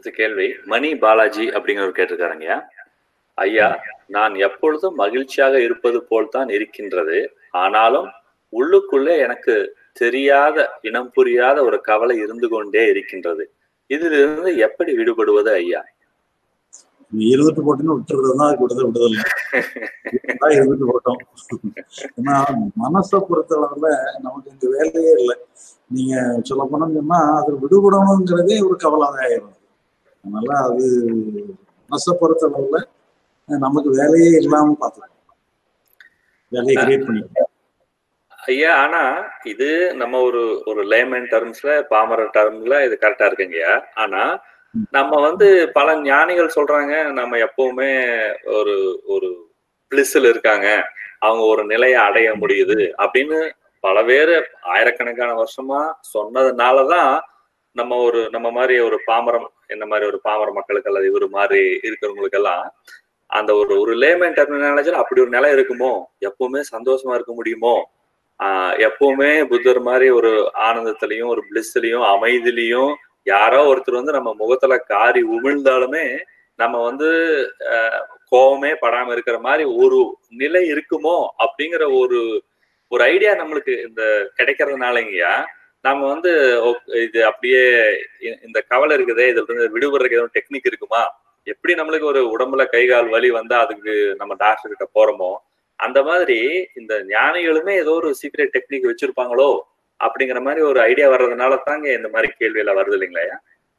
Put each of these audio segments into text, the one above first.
அடுத்த கேள்வி மணி பாலாஜி அப்படிங்கிறவர் கேட்டிருக்காருங்க ஐயா நான் எப்பொழுதும் மகிழ்ச்சியாக இருப்பது போல் தான் இருக்கின்றது ஆனாலும் உள்ளுக்குள்ளே எனக்கு தெரியாத இனம் புரியாத ஒரு கவலை இருந்து கொண்டே இருக்கின்றது இதிலிருந்து எப்படி விடுபடுவது ஐயா நீ இருந்துட்டு போட்டுன்னு விட்டுறது தான் விடுதல் விடுதல் தான் இருந்துட்டு போட்டோம் ஏன்னா மனசை பொறுத்தளவுல நமக்கு இங்க வேலையே இல்லை நீங்க சொல்ல போனோம்னு சொன்னா அது விடுபடணுங்கிறதே ஒரு கவலை தான் ஆயிரும் அதனால அது மனசை பொறுத்தளவுல நமக்கு வேலையே இல்லாம பார்த்துக்கணும் வேலையை கிரியேட் பண்ணி ஐயா ஆனா இது நம்ம ஒரு ஒரு லேமன் டர்ம்ஸ்ல பாமர டர்ம்ல இது கரெக்டா இருக்குங்கய்யா ஆனா நம்ம வந்து பல ஞானிகள் சொல்றாங்க நம்ம எப்பவுமே ஒரு ஒரு பிளிஸ்ல இருக்காங்க அவங்க ஒரு நிலையை அடைய முடியுது அப்படின்னு பல பேர் ஆயிரக்கணக்கான வருஷமா சொன்னதுனாலதான் நம்ம ஒரு நம்ம மாதிரி ஒரு பாமரம் என்ன மாதிரி ஒரு பாமர மக்களுக்கு அல்லது இவர் மாதிரி இருக்கிறவங்களுக்கு எல்லாம் அந்த ஒரு ஒரு லேமன் டெர்மினாலஜில அப்படி ஒரு நிலை இருக்குமோ எப்பவுமே சந்தோஷமா இருக்க முடியுமோ ஆஹ் எப்பவுமே புத்தர் மாதிரி ஒரு ஆனந்தத்திலையும் ஒரு பிளிஸ்லயும் அமைதியிலையும் யாரோ ஒருத்தர் வந்து நம்ம முகத்துல காரி உமிழ்ந்தாலுமே நம்ம வந்து கோவமே படாம இருக்கிற மாதிரி ஒரு நிலை இருக்குமோ அப்படிங்கிற ஒரு ஒரு ஐடியா நம்மளுக்கு இந்த கிடைக்கிறதுனாலங்கய்யா நம்ம வந்து இது அப்படியே இந்த கவலை இருக்குதே இதுல இருந்து விடுபடுறதுக்கு எதுவும் டெக்னிக் இருக்குமா எப்படி நம்மளுக்கு ஒரு உடம்புல கை கால் வலி வந்தா அதுக்கு நம்ம டாக்டர் கிட்ட போறோமோ அந்த மாதிரி இந்த ஞானிகளுமே ஏதோ ஒரு சீக்ரெட் டெக்னிக் வச்சிருப்பாங்களோ அப்படிங்கிற மாதிரி ஒரு ஐடியா வர்றதுனால தாங்க இந்த மாதிரி கேள்வி எல்லாம் வருது இல்லைங்களா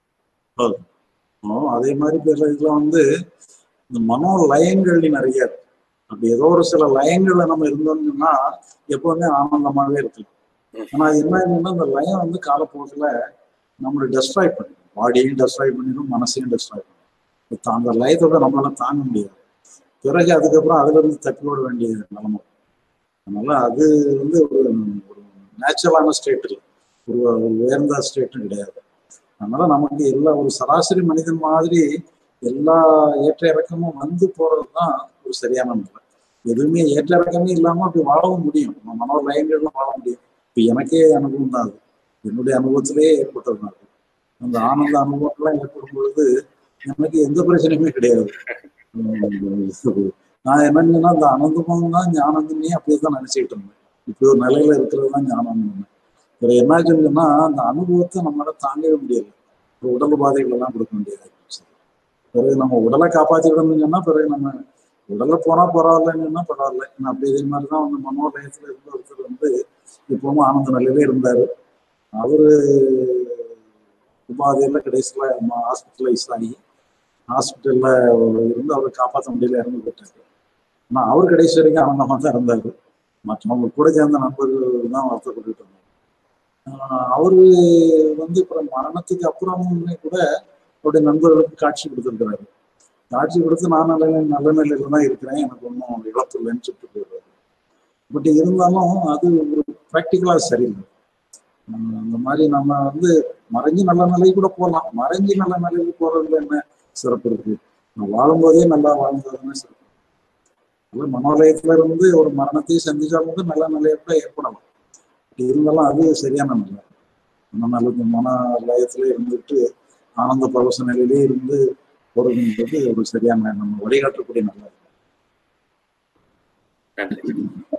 அதே மாதிரி பேர் இதுல வந்து இந்த மனோ லயங்கள் நிறைய இருக்கு அப்படி ஏதோ ஒரு சில லயங்கள்ல நம்ம இருந்தோம்னா எப்பவுமே ஆனந்தமாவே இருக்கு ஆனா என்னன்னா இந்த லயம் வந்து காலப்போக்கில் நம்மளை டெஸ்ட்ராய் பண்ணிடும் பாடியையும் டெஸ்ட்ராய் பண்ணிடும் மனசையும் டெஸ்ட்ராய் பண்ணிடும் அந்த லயத்தோட நம்மளால தாங்க முடியாது பிறகு அதுக்கப்புறம் அதுல இருந்து தப்பியோட வேண்டிய நிலைமை அதனால அது வந்து ஒரு ஒரு நேச்சுரலான ஸ்டேட் இல்லை ஒரு ஒரு உயர்ந்த ஸ்டேட்டும் கிடையாது அதனால நமக்கு எல்லா ஒரு சராசரி மனிதன் மாதிரி எல்லா ஏற்ற இறக்கமும் வந்து போறது தான் ஒரு சரியான நிலை எதுவுமே ஏற்ற இறக்கமே இல்லாம அப்படி வாழவும் முடியும் நம்ம மனோ லயங்கள்லாம் வாழ முடியும் இப்போ எனக்கே அனுபவம் தான் அது என்னுடைய அனுபவத்திலே ஏற்பட்டது தான் அந்த ஆனந்த அனுபவம்லாம் ஏற்படும் பொழுது எனக்கு எந்த பிரச்சனையுமே கிடையாது நான் என்னன்னா அந்த அனந்தமும் தான் ஞானந்தமே அப்படியே தான் நினைச்சுக்கிட்டு இருந்தேன் இப்படி ஒரு நிலையில இருக்கிறது தான் ஞானம் வேற என்ன சொல்லுன்னா அந்த அனுபவத்தை நம்மளால தாங்கவே முடியல உடல் உபாதைகள் எல்லாம் கொடுக்க முடியாது பிறகு நம்ம உடலை காப்பாற்றிக்கிடணும்னு சொன்னா பிறகு நம்ம உடலை போனா பரவாயில்லன்னு சொன்னா பரவாயில்ல ஏன்னா அப்படி இதே மாதிரி தான் வந்து மனோலயத்துல இருந்த ஒருத்தர் வந்து இப்பவும் ஆனந்த நிலையில இருந்தாரு அவரு உபாதையில கடைசியில ஹாஸ்பிட்டலைஸ் ஆகி ஹாஸ்பிட்டல்ல இருந்து அவரை காப்பாற்ற முடியல இறந்து போயிட்டாரு ஆனா அவர் கடைசி வரைக்கும் ஆனந்தமா தான் இருந்தாரு மற்றவங்க கூட சேர்ந்த நண்பர்கள் தான் வருத்தப்பட்டு இருந்தாங்க அவரு வந்து அப்புறம் மரணத்துக்கு அப்புறமுமே கூட அவருடைய நண்பர்களுக்கு காட்சி கொடுத்துருக்கிறாரு காட்சி கொடுத்து நான் நல்ல நல்ல நிலையில தான் இருக்கிறேன் எனக்கு ஒன்றும் இழப்பு இல்லைன்னு சொல்லிட்டு போயிடுறாரு பட் இருந்தாலும் அது ஒரு ப்ராக்டிக்கலா சரியில்லை அந்த மாதிரி நம்ம வந்து மறைஞ்சு நல்ல நிலைக்கு கூட போகலாம் மறைஞ்சு நல்ல நிலைக்கு போறதுல என்ன சிறப்பு இருக்கு வாழும்போதே நல்லா வாழ்ந்ததுன்னு சிறப்பு அதனால மனோலயத்துல இருந்து ஒரு மரணத்தையும் சந்திச்சாலும் வந்து நல்ல நிலையை கூட ஏற்படலாம் இருந்தாலும் அது சரியான நிலை நம்ம நல்ல மன லயத்துல இருந்துட்டு ஆனந்த பரவச நிலையிலே இருந்து போறதுன்றது ஒரு சரியான நம்ம வழிகாட்டக்கூடிய நல்ல நன்றி